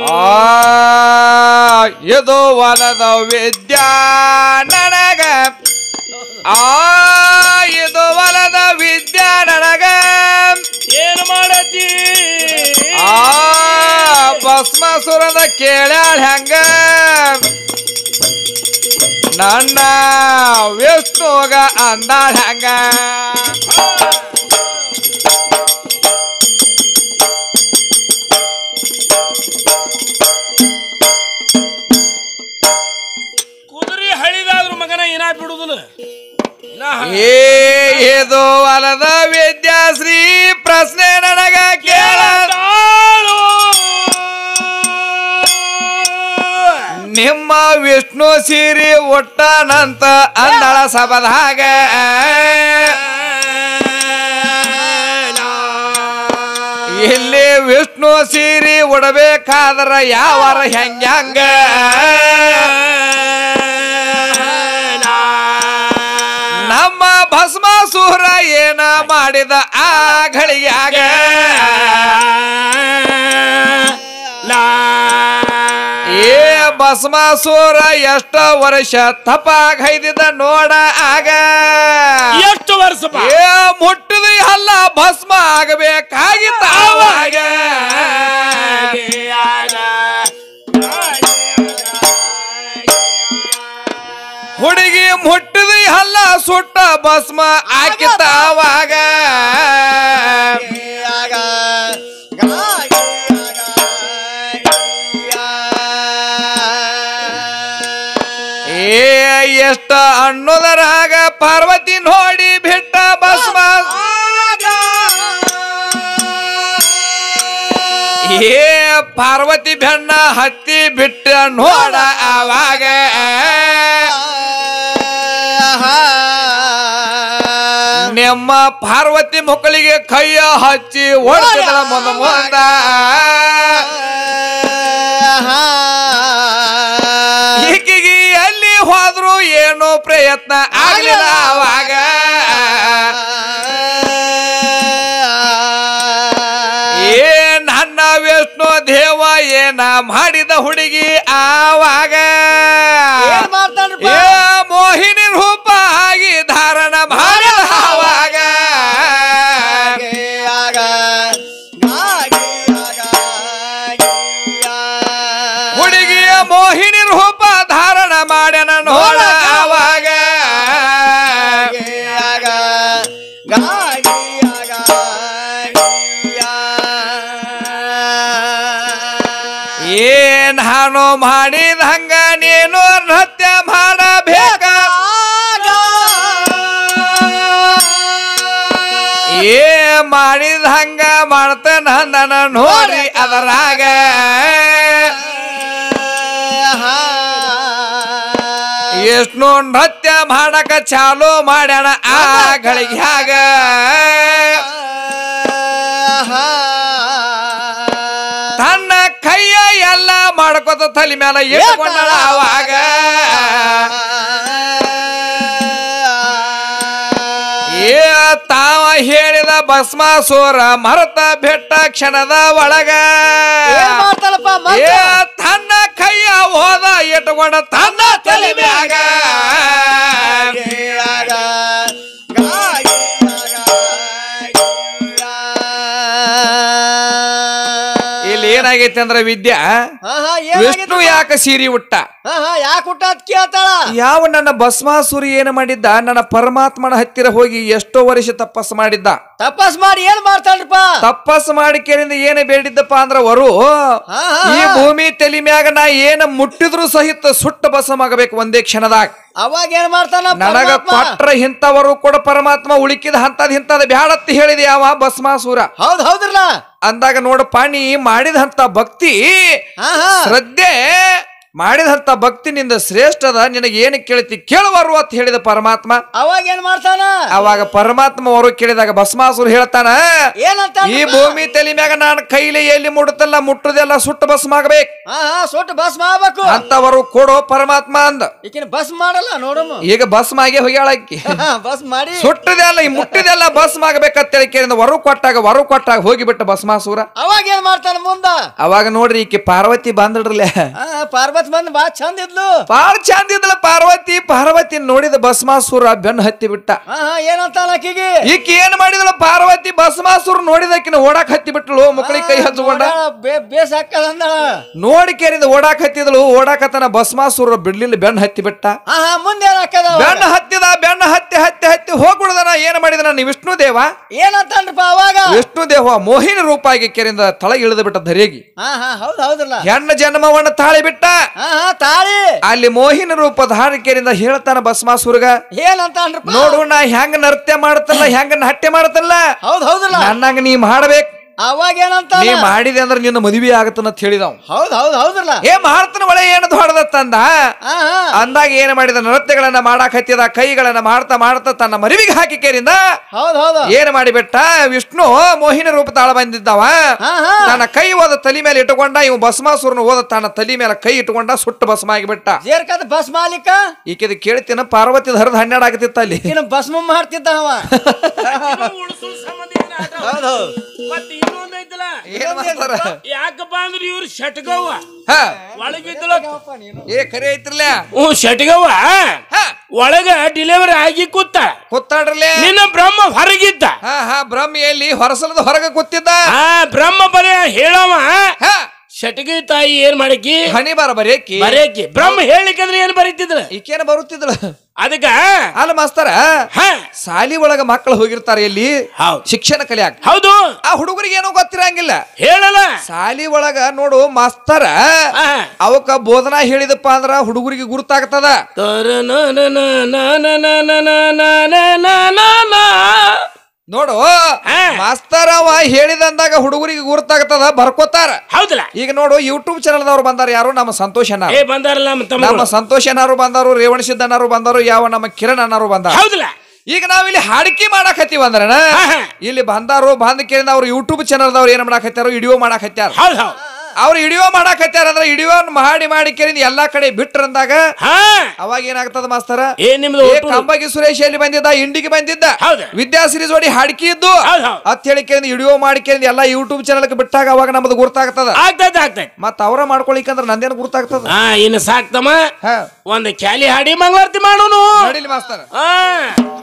ಆ ಇದು ಹೊಲದ ವಿದ್ಯಾ ನನಗ ಆ ಇದು ಹೊಲದ ವಿದ್ಯಾ ನನಗ ಏನು ಮಾಡತಿ ಆ ಭಸ್ಮಾಸುರದ ಕೇಳ್ಯಾಳ ಹೆಂಗ ನನ್ನ ವಿಷ್ಣುಗ ಅಂದಾಳ ಹೆಂಗ ಕುದುರೆ ಹಳಿದಾದ್ರು ಮಗನ ಏನ ಬಿಡುದಿಲ್ಲ ಇನ್ನ ಹ- ಏ ಇದು ಹೊಲದ ವಿದ್ಯಾಶ್ರೀ ಪ್ರಶ್ನೆ ನನಗ ಕೇಳ ತಾಳು. ನಿಮ್ಮ ವಿಷ್ಣು ಸೀರಿ ಒಟ್ಟನಂತ ಅಂದಳ ಸಬದಾಗ ಇಲ್ಲಿ ವಿಷ್ಣು ಸೀರಿ ಉಡಬೇಕಾದ್ರ ಯಾವರ ಹೆಂಗ್ಯಾಂಗ ನಮ್ಮ ಭಸ್ಮಾಸುರ ಏನ ಮಾಡಿದ ಆ ಘಳಿಗ್ಯಾಗ ಏ ಭಸ್ಮಾಸುರ ಎಷ್ಟ ವರ್ಷ ತಪಾಗೈದಿದ ನೋಡ ಆಗ ಎಷ್ಟು ವರ್ಷ ಬಾ? ಏ ಮುಟ್ಟಿದ ಅಲ್ಲ ಭಸ್ಮ ಆಗಬೇಕಾಗಿತ್ತ ಅವಾಗ ಹುಡುಗಿ ಮುಟ್ಟಿದ ಅಲ್ಲ ಸುಟ್ಟ ಭಸ್ಮ ಆಕಿತ ಅವಾಗ ಏ ಎಷ್ಟ ಅನ್ನೋದರಾಗ ಪಾರ್ವತಿ ನೋಡಿ ಬಿಟ್ಟ ಭಸ್ಮ ಏ ಪಾರ್ವತಿ ಬೆನ್ನ ಹತ್ತಿ ಬಿಟ್ಟ ನೋಡ ಅವಾಗ ನಿಮ್ಮ ಪಾರ್ವತಿ ಮಕ್ಕಳಿಗೆ ಕೈಯ ಹಚ್ಚಿ ಓಡ್ತಿದ್ರ ಮುಂದ ಮುಂದ ಈಕಿಗೆ ಎಲ್ಲಿ ಹೋದ್ರು ಏನು ಪ್ರಯತ್ನ ಆಗ್ಲಿಲ್ಲ ಅವಾಗ ಏ ನನ್ನ ವಿಷ್ಣು ದೇವ ಏನ ಮಾಡಿದ ಹುಡುಗಿ ಆವಾಗ ಏನ್ ಮಾಡ್ತಾನಪ್ಪ? ಏ ಮೋಹಿನಿ ರೂಪ ಆಗಿ ಧಾರಣ ಮಾಡಿದ ಆವಾಗ ಹುಡುಗಿಯ ಮೋಹಿನಿ ರೂಪ ಧಾರಣ ಮಾಡ್ಯಾನ ನೋಡ ಆವಾಗ ಏನ್ ಹಾನು ಮಾಡಿದ ಹಂಗ ನೀನು ನೃತ್ಯ ಮಾಡಬೇಕ ಏ ಮಾಡಿದ ಹಂಗ ಮಾಡ್ತೇನ ಅಂದನ ನೋಡಿ ಅದರಾಗ ಎಷ್ಟ್ನು ನೃತ್ಯ ಮಾಡಕ ಚಾಲು ಮಾಡ್ಯಾನ ಆ ಗಳಿಗ್ಯಾಗ ತನ್ನ ಕೈಯ ಎಲ್ಲ ಮಾಡ್ಕೊತ ತಲೆ ಮೇಲೆ ಇಟ್ಕೊಂಡಳ ಅವಾಗ ಏ ತಾವ ಹೇಳಿದ ಭಸ್ಮಾಸುರ ಮರತ ಬೆಟ್ಟ ಕ್ಷಣದ ಒಳಗ ಏನ್ ಮಾಡ್ತಾನಪ್ಪ ಏ ತನ್ನ ಕೈಯ ಹೋದ ಇಟ್ಕೊಂಡ ತನ್ನ ತಲೆ ಮ್ಯಾಗ ಇಲ್ಲಿ ಏನಾಗೈತಿ ಅಂದ್ರ ವಿದ್ಯಾ ವಿಷ್ಣು ಯಾಕ ಸೀರಿ ಉಟ್ಟ ಯಾಕೆ ಹುಟ್ಟಾತ್ ಕೇಳ್ತಾಳ ಯಾವ ನನ್ನ ಭಸ್ಮಾಸುರಿ ಏನು ಮಾಡಿದ್ದ ನನ್ನ ಪರಮಾತ್ಮನ ಹತ್ತಿರ ಹೋಗಿ ಎಷ್ಟೋ ವರ್ಷ ತಪಸ್ ಮಾಡಿದ್ದ ತಪಸ್ ಮಾಡಿ ಏನ್ ಮಾಡ್ತಾನ್ರಪ್ಪ ತಪಸ್ ಮಾಡಿಕೆರಿಂದ ಏನು ಬೇಡಿದ್ದಪ್ಪ ಅಂದ್ರ ವರು ಹಾ, ಹಾ, ಈ ಹಾ. ಭೂಮಿ ತಲಿ ಮ್ಯಾಗ ನಾ ಏನ ಮುಟ್ಟಿದ್ರು ಸಹಿತ ಸುಟ್ಟ ಭಸ್ಮಾಗಬೇಕು ಒಂದೇ ಕ್ಷಣದಾಗ ಅವಾಗ ಏನ್ ಮಾಡ್ತಾನ ನನಗ ಪರಮಾತ್ಮ? ಕೊಟ್ರ ಇಂಥವರು ಕೂಡ ಪರಮಾತ್ಮ ಉಳಿಕಿದ ಹಂತದ ಇಂಥದ ಬ್ಯಾಡತ್ತಿ ಹೇಳಿದ ಯಾವ ಭಸ್ಮಾಸುರ ಹೌದ್ ಹೌದ್ರಲ್ಲ ಅಂದಾಗ ನೋಡಪ್ಪ ನೀ ಮಾಡಿದ ಅಂತ ಭಕ್ತಿ ಹಾ ಹಾ ಶ್ರದ್ಧೆ ಮಾಡಿದಂತ ಭಕ್ತಿ ನಿಂದ ಶ್ರೇಷ್ಠದ ನಿನಗೆ ಏನು ಕೇಳ್ತಿ ಕೇಳುವರು ಅಂತ ಹೇಳಿದ ಪರಮಾತ್ಮ ಅವಾಗ ಏನ್ ಮಾಡ್ತಾನ ಅವಾಗ ಪರಮಾತ್ಮ ಅವರು ಕೇಳಿದಾಗ ಭಸ್ಮಾಸುರ ಹೇಳ್ತಾನ ಏನಂತ ಈ ಭೂಮಿ ತಲೆ ಮ್ಯಾಗ ನಾನು ಕೈಲಿ ಎಲ್ಲಿ ಮುಡುತ್ತಲ್ಲ ಮುಟ್ಟುದೆಲ್ಲ ಸುಟ್ಟು ಭಸ್ಮ ಆಗಬೇಕು ಹಾ ಹಾ ಸುಟ್ಟು ಬಸ್ ಮಾಡ್ಬೇಕು ಅಂತವರು ಕೊಡೋ ಪರಮಾತ್ಮ ಅಂದ ಈಕಿನ ಬಸ್ ಮಾಡಲ್ಲ ನೋಡಮ್ಮ ಈಗ ಭಸ್ಮ ಆಗಿ ಹೋಗ್ಯಾಳಕ್ಕಿ ಬಸ್ ಮಾಡಿ ಸುಟ್ಟದೆಲ್ಲ ಈ ಮುಟ್ಟಿದೆಲ್ಲ ಭಸ್ಮ ಆಗಬೇಕಂತೇಳಿ ಕೇಳಿದ ವರು ಕೊಟ್ಟಾಗ ವರು ಕೊಟ್ಟಾಗ ಹೋಗಿಬಿಟ್ಟ ಭಸ್ಮಾಸುರ ಅವಾಗ ಏನ್ ಮಾಡ್ತಾನ ಮುಂದ ಅವಾಗ ನೋಡ್ರಿ ಈಕಿ ಪಾರ್ವತಿ ಬಂದಡ್ರಲೆ ಆ, ಪಾರ್ವತಿ ಬಂದ್ ಬಾ ಚಂದ ಇದ್ಲು ಬಾಳ ಚಂದ ಇದ್ಲ ಪಾರ್ವತಿ ಪಾರ್ವತಿ ನೋಡಿದ ಭಸ್ಮಾಸುರ ಬೆನ್ನ ಹತ್ತಿ ಬಿಟ್ಟ ಹಾ ಹಾ ಏನಂತಾನ ಆಕಿಗೆ ಈಕಿ ಏನ್ ಮಾಡಿದಳ ಪಾರ್ವತಿ ಭಸ್ಮಾಸುರ ನೋಡಿದಕಿನ ಓಡಾಕ್ ಹತ್ತಿ ಬಿಟ್ಟಳು ಮಕ್ಕಳಿಗೆ ಕೈ ಹಚ್ಕೊಂಡ ಬೇಸ್ ಹಾಕದ ಅಂದಳ ನೋಡಿ ಕೇರಿದ ಓಡಾಕ್ ಹತ್ತಿದಳು ಓಡಾಕತನ ಭಸ್ಮಾಸುರ ಬಿಡ್ಲಿಲ್ಲ ಬೆನ್ನ ಹತ್ತಿ ಬಿಟ್ಟ ಹಾ ಹಾ ಮುಂದೆ ಏನ್ ಹಾಕದ ಅವಾಗ? ಬೆನ್ನ ಹತ್ತಿದ ಬೆನ್ನ ಹತ್ತಿ ಹತ್ತಿ ಹತ್ತಿ ಹೋಗ್ಬಿಡದನ ಏನ್ ಮಾಡಿದನ ನೀ ವಿಷ್ಣು ದೇವ ಏನಂತಾನ್ರಪ್ಪ ಅವಾಗ ವಿಷ್ಣು ದೇವ ಮೋಹಿನಿ ರೂಪ ಆಗಿ ಕೆರೆಯಿಂದ ತಳ ಇಳಿದು ಬಿಟ್ಟ ಧರೆಗಿ ಹಾ ಹಾ ಹೌದ್ ಹೌದಲ್ಲ ಹೆಣ್ಣ ಜನ್ಮವನ್ನ ತಾಳಿ ಬಿಟ್ಟ ಹಾ ಹಾ ತಾಳಿ ಅಲ್ಲಿ ಮೋಹಿನಿ ರೂಪ ಧಾರಿಕೆರಿಂದ ಹೇಳ್ತಾನ ಭಸ್ಮಾಸುರ್ಗ ಏನಂತಾನ್ರಪ್ಪ ನೋಡು ನಾ ಹೆಂಗ ನೃತ್ಯ ಮಾಡ್ತಲ್ಲ ಹೆಂಗ ನಾಟ್ಯ ಮಾಡ್ತಲ್ಲ ಹೌದ್ ಹೌದಲ್ಲ ನನ್ನಂಗ ನೀ ಮಾಡ್ಬೇಕು ಅವಾಗ ಏನಂತ ನೀ ಮಾಡಿದೆ ಅಂದ್ರೆ ನಿನ್ನ ಮದುವೆ ಆಗತ್ತನ ಅಂತ ಹೇಳಿದವ್ ಹೌದ್ ಹೌದ್ ಹೌದಲ್ಲ ಏ ಮಾಡ್ತಾನ ಒಳ್ಳೆ ಏನು ದೊಡ್ಡದತ್ತಂದ ಹಾ ಹಾ ಅಂದಾಗ ಏನ್ ಮಾಡಿದ ನೃತ್ಯಗಳನ್ನ ಮಾಡಾಕ್ ಹತ್ತಿದ ಕೈಗಳನ್ನ ಮಾಡ್ತಾ ಮಾಡ್ತಾ ತನ್ನ ಮರಿವಿಗೆ ಹಾಕಿ ಕೇರಿಂದ ಹೌದ್ ಹೌದು ಏನ್ ಮಾಡಿಬಿಟ್ಟ ವಿಷ್ಣು ಮೋಹಿನಿ ರೂಪ ತಾಳ ಬಂದಿದ್ದವ ಹಾ ಹಾ ತನ್ನ ಕೈ ಓದ ತಲಿ ಮೇಲೆ ಇಟ್ಟುಕೊಂಡ ಇವ್ ಭಸ್ಮಾಸುರನ ಓದ ತನ್ನ ತಲಿ ಮೇಲೆ ಕೈ ಇಟ್ಟುಕೊಂಡ ಸುಟ್ಟು ಭಸ್ಮ ಆಗಿಬಿಟ್ಟ ಜೇರ್ಕದ ಬಸ್ ಮಾಲೀಕ ಈಕಿದ ಕೇಳ್ತೀನ ಪಾರ್ವತಿ ಹರಿದ ಹನ್ನೆರಡು ಆಗತ್ತಿತ್ತ ಅಲ್ಲಿ ಇನ್ನು ಬಸ್ ಮಾಡ್ತಿದ್ದ ಅವ ಉಳಿಸು ಸಂಬಂಧ ಏನ್ ಆಟ? ಹೌದ್ ಹೌದ್ ಮತ್ ಇನ್ನೊಂದ್ ಐತಲ್ಲ ಏನ್ ಮಾಡ್ತಾರ? ಯಾಕಪ್ಪ ಅಂದ್ರೆ ಇವ್ರು ಶಟ್ಗವ್ವ ಹ, ಒಳಗಿದ್ದಲ್ಲ ಏ ಖರೆ ಐತ್ರಲ್ಲ ಹ್ಞೂ ಶಟ್ಗವ್ವ ಹ, ಒಳಗ ಡೆಲಿವರಿ ಆಗಿ ಕೂತ ಕೂತಾಡ್ರಲ್ಲೇ ನಿನ್ನ ಬ್ರಹ್ಮ ಹೊರಗಿದ್ದ ಹಾ ಹಾ ಬ್ರಹ್ಮ ಎಲ್ಲಿ ಹೊರಸಲದ ಹೊರಗ ಕೂತಿದ್ದ ಆ ಬ್ರಹ್ಮ ಬರೇ ಹೇಳವ ಹ, ಶಟಗಿ ತಾಯಿ ಏನ್ ಮಾಡಕಿ ಹನಿ ಬಾರ ಬರೇಕಿ ಬರೇಕಿ ಬ್ರಹ್ಮ ಹೇಳಿಕಂದ್ರೆ ಏನ್ ಬರೀತಿದ್ರ ಈಕೇನ ಬರುತ್ತಿದ್ದಳ ಅದಕ್ಕ ಅಲ್ಲ ಮಾಸ್ತರ ಹ ಸಾಲಿ ಒಳಗ ಮಕ್ಕಳು ಹೋಗಿರ್ತಾರೆ ಎಲ್ಲಿ ಹೌದ್ ಶಿಕ್ಷಣ ಕಲಿಯಾಕ ಹೌದು ಆ ಹುಡುಗರಿಗೆ ಏನೋ ಗೊತ್ತಿರಂಗಿಲ್ಲ ಹೇಳಲ್ಲ ಸಾಲಿ ಒಳಗ ನೋಡು ಮಾಸ್ತರ ಆ. ಅವಕ್ಕ ಬೋಧನಾ ಹೇಳಿದಪ್ಪ ಅಂದ್ರ ಹುಡುಗರಿಗೆ ಗುರುತಾಗ್ತದ ತರ ನ ನ ನ ನ ನ ನ ನ ನ ನ ನ ನ ನ ನ. ನೋಡು ಹಾ. ಮಾಸ್ತರ ಅವ ಹೇಳಿದಂದಾಗ ಹುಡುಗರಿಗೆ ಗುರುತಾಗ್ತದ ಬರ್ಕೋತಾರ ಹೌದಲ್ಲ ಈಗ ನೋಡು ಯೂಟ್ಯೂಬ್ ಚಾನಲ್ದವ್ರು ಬಂದಾರ ಯಾರು ನಮ್ಮ ಸಂತೋಷ್ ಅನ್ನ ಏ ಬಂದಾರಲ್ಲ ನಮ್ಮ ನಮ್ಮ ತಮ್ಮ ಸಂತೋಷ್ ಅನ್ನಾರು ಬಂದಾರು ರೇವಣ ಸಿದ್ದಣ್ಣರು ಬಂದಾರು ಯಾವ ನಮ್ಮ ಕಿರಣ್ ಅನ್ನಾರು ಬಂದಾರ ಹೌದಲ್ಲ ಈಗ ನಾವಿಲ್ಲಿ ಹಾಡಿಕೆ ಮಾಡಾಕತ್ತೀವಿ ಅಂದ್ರನ ಹಾ, ಹಾ. ಇಲ್ಲಿ ಬಂದಾರು ಬಂದ ಕೇಳಿದ ಅವ್ರು ಯೂಟ್ಯೂಬ್ ಚಾನಲ್ದವ್ರು ಏನ್ ಮಾಡಾಕತ್ತಾರ ವಿಡಿಯೋ ಮಾಡಾಕತ್ಯಾರ ಹೌದ್ ಹೌದ್ ಅವ್ರು ವಿಡಿಯೋ ಮಾಡಾಕತ್ಯಾರ ಅಂದ್ರೆ ವಿಡಿಯೋ ಮಾಡಿ ಮಾಡಿ ಕೇಳಿದ ಎಲ್ಲಾ ಕಡೆ ಬಿಟ್ರಂದಾಗ ಹಾ ಅವಾಗ ಏನಾಗ್ತದ ಮಾಸ್ತರ ಏ ನಿಮ್ದು ಏ ಒಟ್ಟು- ಕಂಬಗಿ ಸುರೇಶ್ ಎಲ್ಲಿ ಬಂದಿದ್ದ ಇಂಡಿಗೆ ಬಂದಿದ್ದ ಹೌದು. ವಿದ್ಯಾಸಿರಿ ಜೋಡಿ ಹಾಡ್ಕಿ ಇದ್ದು ಹೌದ್ ಹೌದ್. ಅತ್ ಹೇಳಿ ಕೇಳಿದ ವಿಡಿಯೋ ಮಾಡಿ ಕೇಳಿದ ಎಲ್ಲಾ ಯೂಟ್ಯೂಬ್ ಚಾನಲ್ ಬಿಟ್ಟಾಗ ಅವಾಗ ನಮ್ದು ಗುರ್ತಾಗ್ತದ ಆಗ್ತೈತೆ ಆಗ್ತೈತೆ ಮತ್ತ ಅವರ ಮಾಡ್ಕೊಳಿಕಂದ್ರ ನಂದೇನು ಗುರ್ತಾಗ್ತದ ಹಾ ಇನ್ನು ಸಾಕ್ತಮ್ಮ ಹಾ ಒಂದು ಕ್ಯಾಲಿ ಹಾಡಿ ಮಂಗಳಾರತಿ ಮಾಡೋನು ನಡಿಲಿ ಮಾಸ್ತರ ಹಾ